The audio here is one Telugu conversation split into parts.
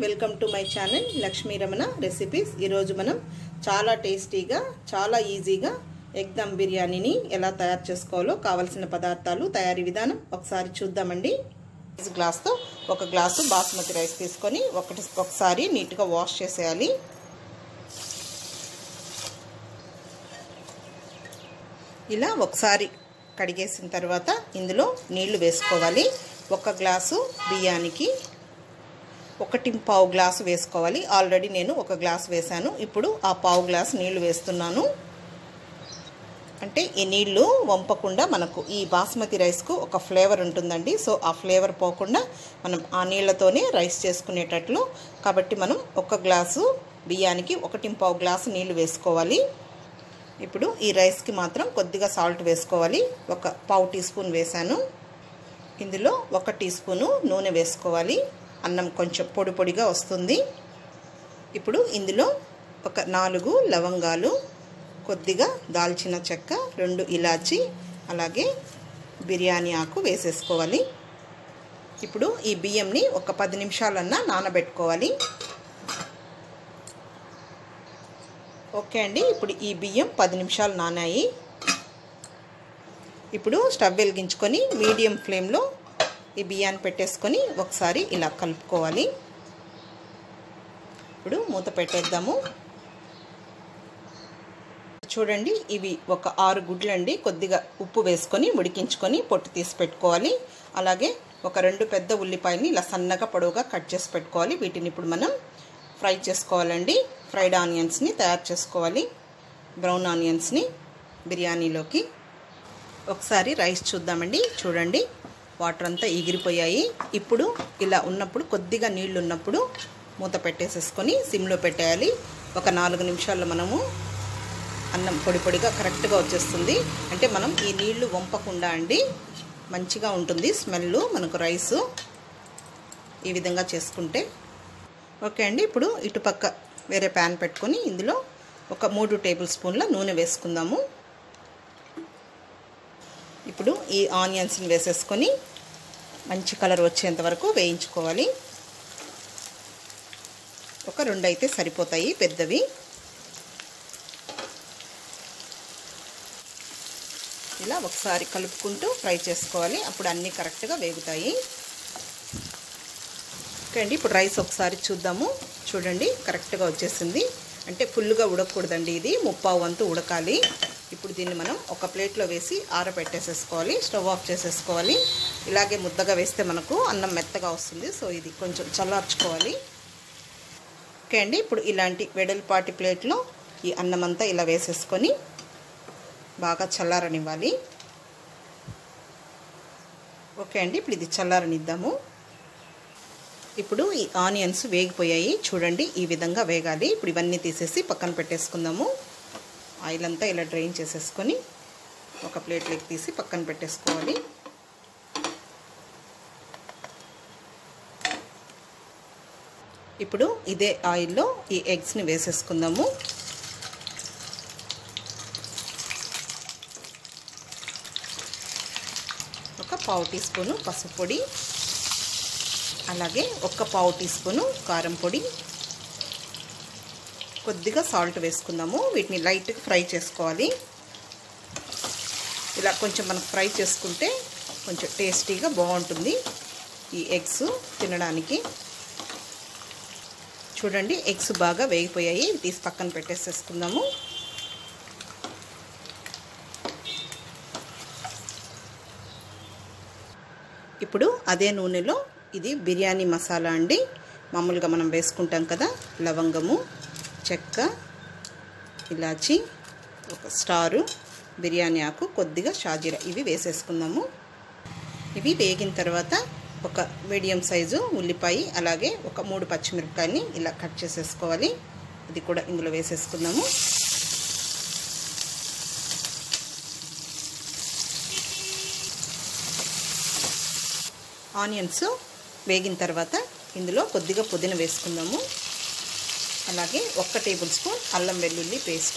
welcome to my channel Lakshmi Ramana recipes ఈరోజు మనం చాలా టేస్టీగా చాలా ఈజీగా ఎగ్ దమ్ బిర్యానీని ఎలా తయారు చేసుకోవాలో కావలసిన పదార్థాలు తయారీ విధానం ఒకసారి చూద్దామండి గ్లాస్తో ఒక గ్లాసు బాస్మతి రైస్ తీసుకొని ఒకటి ఒకసారి నీట్గా వాష్ చేసేయాలి ఇలా ఒకసారి కడిగేసిన తర్వాత ఇందులో నీళ్లు వేసుకోవాలి ఒక గ్లాసు బియ్యానికి ఒకటి పావు గ్లాసు వేసుకోవాలి ఆల్రెడీ నేను ఒక గ్లాసు వేశాను ఇప్పుడు ఆ పావు గ్లాసు నీళ్లు వేస్తున్నాను అంటే ఈ నీళ్లు వంపకుండా మనకు ఈ బాస్మతి రైస్కు ఒక ఫ్లేవర్ ఉంటుందండి సో ఆ ఫ్లేవర్ పోకుండా మనం ఆ నీళ్లతోనే రైస్ చేసుకునేటట్లు కాబట్టి మనం ఒక గ్లాసు బియ్యానికి ఒకటి పావు గ్లాసు నీళ్లు వేసుకోవాలి ఇప్పుడు ఈ రైస్కి మాత్రం కొద్దిగా సాల్ట్ వేసుకోవాలి ఒక పావు టీ స్పూన్ వేశాను ఇందులో ఒక టీ స్పూను నూనె వేసుకోవాలి అన్నం కొంచెం పొడి పొడిగా వస్తుంది ఇప్పుడు ఇందులో ఒక నాలుగు లవంగాలు కొద్దిగా దాల్చిన చెక్క రెండు ఇలాచి అలాగే బిర్యానీ ఆకు వేసేసుకోవాలి ఇప్పుడు ఈ బియ్యంని ఒక పది నిమిషాలన్నా నానబెట్టుకోవాలి ఓకే అండి ఇప్పుడు ఈ బియ్యం పది నిమిషాలు నానాయి ఇప్పుడు స్టవ్ వెలిగించుకొని మీడియం ఫ్లేమ్లో ఈ బియ్యాన్ని పెట్టేసుకొని ఒకసారి ఇలా కలుపుకోవాలి ఇప్పుడు మూత పెట్టేద్దాము చూడండి ఇవి ఒక ఆరు గుడ్లండి కొద్దిగా ఉప్పు వేసుకొని ఉడికించుకొని పొట్టు తీసి పెట్టుకోవాలి అలాగే ఒక రెండు పెద్ద ఉల్లిపాయని ఇలా సన్నగా పొడవుగా కట్ చేసి పెట్టుకోవాలి వీటిని ఇప్పుడు మనం ఫ్రై చేసుకోవాలండి ఫ్రైడ్ ఆనియన్స్ని తయారు చేసుకోవాలి బ్రౌన్ ఆనియన్స్ని బిర్యానీలోకి ఒకసారి రైస్ చూద్దామండి చూడండి వాటర్ అంతా ఎగిరిపోయాయి ఇప్పుడు ఇలా ఉన్నప్పుడు కొద్దిగా నీళ్ళు ఉన్నప్పుడు మూత పెట్టేసేసుకొని సిమ్లో పెట్టేయాలి ఒక నాలుగు నిమిషాల్లో మనము అన్నం పొడి పొడిగా కరెక్ట్గా వచ్చేస్తుంది అంటే మనం ఈ నీళ్లు వంపకుండా అండి మంచిగా ఉంటుంది స్మెల్ మనకు రైసు ఈ విధంగా చేసుకుంటే ఓకే అండి ఇప్పుడు ఇటుపక్క వేరే ప్యాన్ పెట్టుకొని ఇందులో ఒక మూడు టేబుల్ స్పూన్ల నూనె వేసుకుందాము ఇప్పుడు ఈ ఆనియన్స్ని వేసేసుకొని మంచి కలర్ వచ్చేంత వరకు వేయించుకోవాలి ఒక రెండు అయితే సరిపోతాయి పెద్దవి ఇలా ఒకసారి కలుపుకుంటూ ఫ్రై చేసుకోవాలి అప్పుడు అన్నీ కరెక్ట్గా వేగుతాయి ఓకే అండి ఇప్పుడు రైస్ ఒకసారి చూద్దాము చూడండి కరెక్ట్గా వచ్చేసింది అంటే ఫుల్గా ఉడకకూడదండి ఇది ముప్పావు వంతు ఉడకాలి ఇప్పుడు దీన్ని మనం ఒక ప్లేట్లో వేసి ఆరబెట్టేసేసుకోవాలి స్టవ్ ఆఫ్ చేసేసుకోవాలి ఇలాగే ముద్దగా వేస్తే మనకు అన్నం మెత్తగా వస్తుంది సో ఇది కొంచెం చల్లార్చుకోవాలి ఓకే అండి ఇప్పుడు ఇలాంటి వెడల్పాటి ప్లేట్లో ఈ అన్నం అంతా ఇలా వేసేసుకొని బాగా చల్లారనివ్వాలి ఓకే అండి ఇప్పుడు ఇది చల్లారనిద్దాము ఇప్పుడు ఈ ఆనియన్స్ వేగిపోయాయి చూడండి ఈ విధంగా వేగాలి ఇప్పుడు ఇవన్నీ తీసేసి పక్కన పెట్టేసుకుందాము ఆయిల్ అంతా ఇలా డ్రైన్ చేసేసుకొని ఒక ప్లేట్లోకి తీసి పక్కన పెట్టేసుకోవాలి ఇప్పుడు ఇదే ఆయిల్లో ఈ ఎగ్స్ని వేసేసుకుందాము ఒక పావు టీ స్పూను పసుపు పొడి అలాగే ఒక పావు టీ స్పూను కారం పొడి కొద్దిగా సాల్ట్ వేసుకుందాము వీటిని లైట్గా ఫ్రై చేసుకోవాలి ఇలా కొంచెం మనం ఫ్రై చేసుకుంటే కొంచెం టేస్టీగా బాగుంటుంది ఈ ఎగ్స్ తినడానికి చూడండి ఎగ్స్ బాగా వేగిపోయాయి తీసి పక్కన పెట్టేసేసుకుందాము ఇప్పుడు అదే నూనెలో ఇది బిర్యానీ మసాలా అండి మామూలుగా మనం వేసుకుంటాం కదా లవంగము చెక్క ఇలాచి ఒక స్టారు బిర్యానీ ఆకు కొద్దిగా షాజీరా ఇవి వేసేసుకుందాము ఇవి వేగిన తర్వాత ఒక మీడియం సైజు ఉల్లిపాయ అలాగే ఒక మూడు పచ్చిమిరపకాయని ఇలా కట్ చేసేసుకోవాలి ఇది కూడా ఇందులో వేసేసుకుందాము ఆనియన్స్ వేగిన తర్వాత ఇందులో కొద్దిగా పుదీనా వేసుకుందాము అలాగే ఒక్క టేబుల్ స్పూన్ అల్లం వెల్లుల్లి పేస్ట్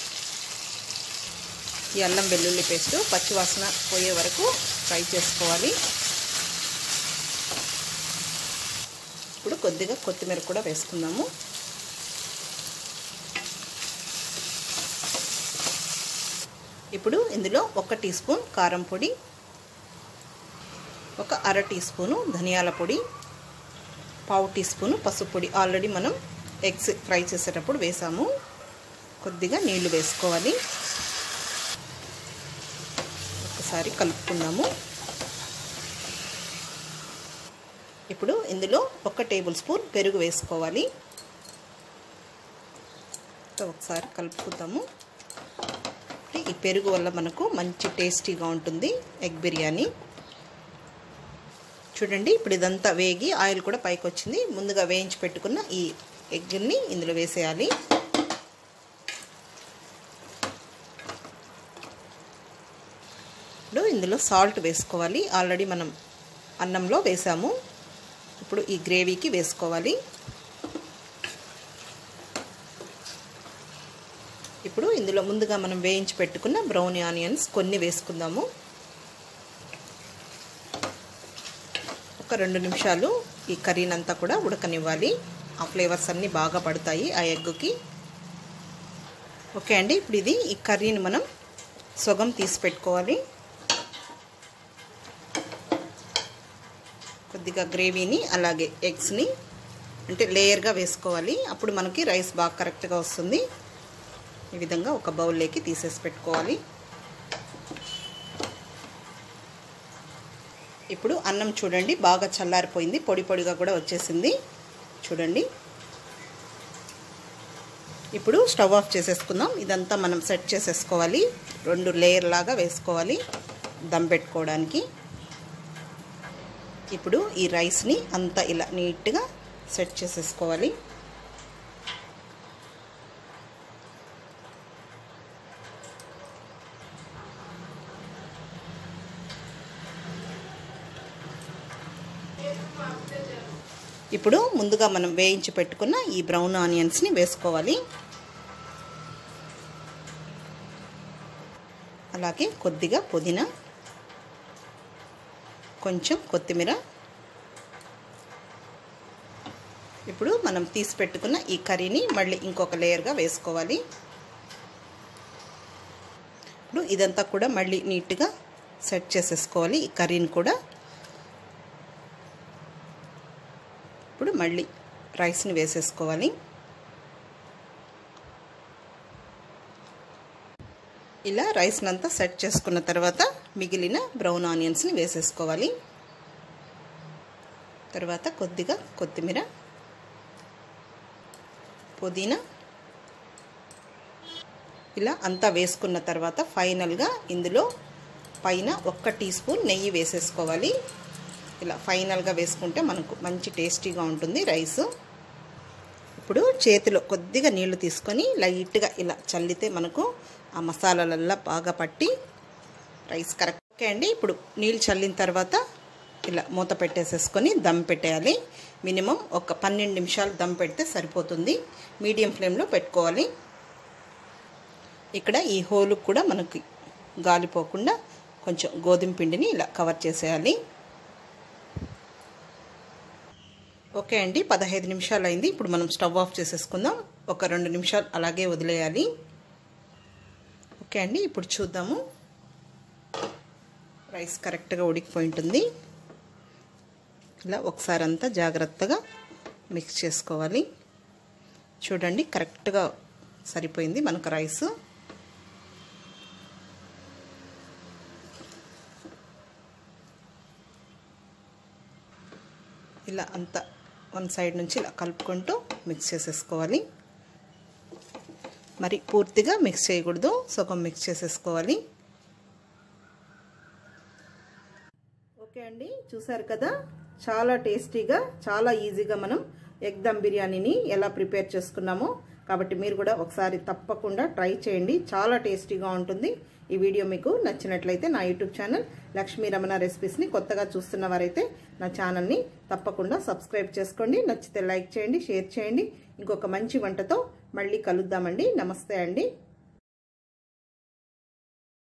ఈ అల్లం వెల్లుల్లి పేస్ట్ పచ్చివాసన పోయే వరకు ఫ్రై చేసుకోవాలి ఇప్పుడు కొద్దిగా కొత్తిమీర కూడా వేసుకుందాము ఇప్పుడు ఇందులో ఒక టీ స్పూన్ కారం పొడి ఒక అర టీ స్పూను ధనియాల పొడి పావు టీ స్పూను పసుపు పొడి ఆల్రెడీ మనం ఎగ్స్ ఫ్రై చేసేటప్పుడు వేసాము కొద్దిగా నీళ్లు వేసుకోవాలి ఒకసారి కలుపుకుందాము ఇప్పుడు ఇందులో ఒక టేబుల్ స్పూన్ పెరుగు వేసుకోవాలి ఒకసారి కలుపుకుందాము ఈ పెరుగు వల్ల మనకు మంచి టేస్టీగా ఉంటుంది ఎగ్ బిర్యానీ చూడండి ఇప్పుడు ఇదంతా వేగి ఆయిల్ కూడా పైకి వచ్చింది ముందుగా వేయించి పెట్టుకున్న ఈ ఎగ్ని ఇందులో వేసేయాలి ఇప్పుడు ఇందులో సాల్ట్ వేసుకోవాలి ఆల్రెడీ మనం అన్నంలో వేసాము ఇప్పుడు ఈ గ్రేవీకి వేసుకోవాలి ఇప్పుడు ఇందులో ముందుగా మనం వేయించి పెట్టుకున్న బ్రౌన్ ఆనియన్స్ కొన్ని వేసుకుందాము ఒక రెండు నిమిషాలు ఈ కర్రీనంతా కూడా ఉడకనివ్వాలి ఆ ఫ్లేవర్స్ అన్నీ బాగా పడతాయి ఆ ఎగ్గుకి ఓకే అండి ఇప్పుడు ఇది ఈ కర్రీని మనం సొగం తీసి పెట్టుకోవాలి కొద్దిగా గ్రేవీని అలాగే ఎగ్స్ని అంటే లేయర్గా వేసుకోవాలి అప్పుడు మనకి రైస్ బాగా కరెక్ట్గా వస్తుంది ఈ విధంగా ఒక బౌల్లోకి తీసేసి పెట్టుకోవాలి ఇప్పుడు అన్నం చూడండి బాగా చల్లారిపోయింది పొడి పొడిగా కూడా వచ్చేసింది చూడండి ఇప్పుడు స్టవ్ ఆఫ్ చేసేసుకుందాం ఇదంతా మనం సెట్ చేసేసుకోవాలి రెండు లేయర్ లాగా వేసుకోవాలి దమ్ పెట్టుకోవడానికి ఇప్పుడు ఈ రైస్ని అంతా ఇలా నీట్గా సెట్ చేసేసుకోవాలి ఇప్పుడు ముందుగా మనం వేయించి పెట్టుకున్న ఈ బ్రౌన్ ఆనియన్స్ని వేసుకోవాలి అలాగే కొద్దిగా పుదీనా కొంచెం కొత్తిమీర ఇప్పుడు మనం తీసి పెట్టుకున్న ఈ కర్రీని మళ్ళీ ఇంకొక లేయర్గా వేసుకోవాలి ఇప్పుడు ఇదంతా కూడా మళ్ళీ నీట్గా సెట్ చేసేసుకోవాలి ఈ కర్రీని కూడా ఇప్పుడు మళ్ళీ రైస్ని వేసేసుకోవాలి ఇలా రైస్ని అంతా సెట్ చేసుకున్న తర్వాత మిగిలిన బ్రౌన్ ఆనియన్స్ని వేసేసుకోవాలి తర్వాత కొద్దిగా కొత్తిమీర పుదీనా ఇలా అంతా వేసుకున్న తర్వాత ఫైనల్గా ఇందులో పైన ఒక్క టీ స్పూన్ నెయ్యి వేసేసుకోవాలి ఇలా ఫైనల్గా వేసుకుంటే మనకు మంచి టేస్టీగా ఉంటుంది రైస్ ఇప్పుడు చేతిలో కొద్దిగా నీళ్లు తీసుకొని లైట్గా ఇలా చల్లితే మనకు ఆ మసాలాలల్లా బాగా పట్టి రైస్ కరెక్ట్ ఓకే అండి ఇప్పుడు నీళ్ళు చల్లిన తర్వాత ఇలా మూత పెట్టేసేసుకొని దమ్ పెట్టేయాలి మినిమం ఒక పన్నెండు నిమిషాలు దమ్ పెడితే సరిపోతుంది మీడియం ఫ్లేమ్లో పెట్టుకోవాలి ఇక్కడ ఈ హోలు కూడా మనకి గాలిపోకుండా కొంచెం గోధుమ పిండిని ఇలా కవర్ చేసేయాలి ఓకే అండి పదహైదు నిమిషాలు అయింది ఇప్పుడు మనం స్టవ్ ఆఫ్ చేసేసుకుందాం ఒక రెండు నిమిషాలు అలాగే వదిలేయాలి ఓకే అండి ఇప్పుడు చూద్దాము రైస్ కరెక్ట్గా ఉడికిపోయి ఉంటుంది ఇలా ఒకసారి అంతా జాగ్రత్తగా మిక్స్ చేసుకోవాలి చూడండి కరెక్ట్గా సరిపోయింది మనకు రైస్ ఇలా అంతా వన్ సైడ్ నుంచి ఇలా కలుపుకుంటూ మిక్స్ చేసేసుకోవాలి మరి పూర్తిగా మిక్స్ చేయకూడదు సగం మిక్స్ చేసేసుకోవాలి ఓకే అండి చూసారు కదా చాలా టేస్టీగా చాలా ఈజీగా మనం ఎగ్ దమ్ బిర్యానీని ఎలా ప్రిపేర్ చేసుకున్నామో కాబట్టి మీరు కూడా ఒకసారి తప్పకుండా ట్రై చేయండి చాలా టేస్టీగా ఉంటుంది ఈ వీడియో మీకు నచ్చినట్లయితే నా యూట్యూబ్ ఛానల్ లక్ష్మీ రమణ రెసిపీస్ని కొత్తగా చూస్తున్న వారైతే నా ఛానల్ని తప్పకుండా సబ్స్క్రైబ్ చేసుకోండి నచ్చితే లైక్ చేయండి షేర్ చేయండి ఇంకొక మంచి వంటతో మళ్ళీ కలుద్దామండి నమస్తే అండి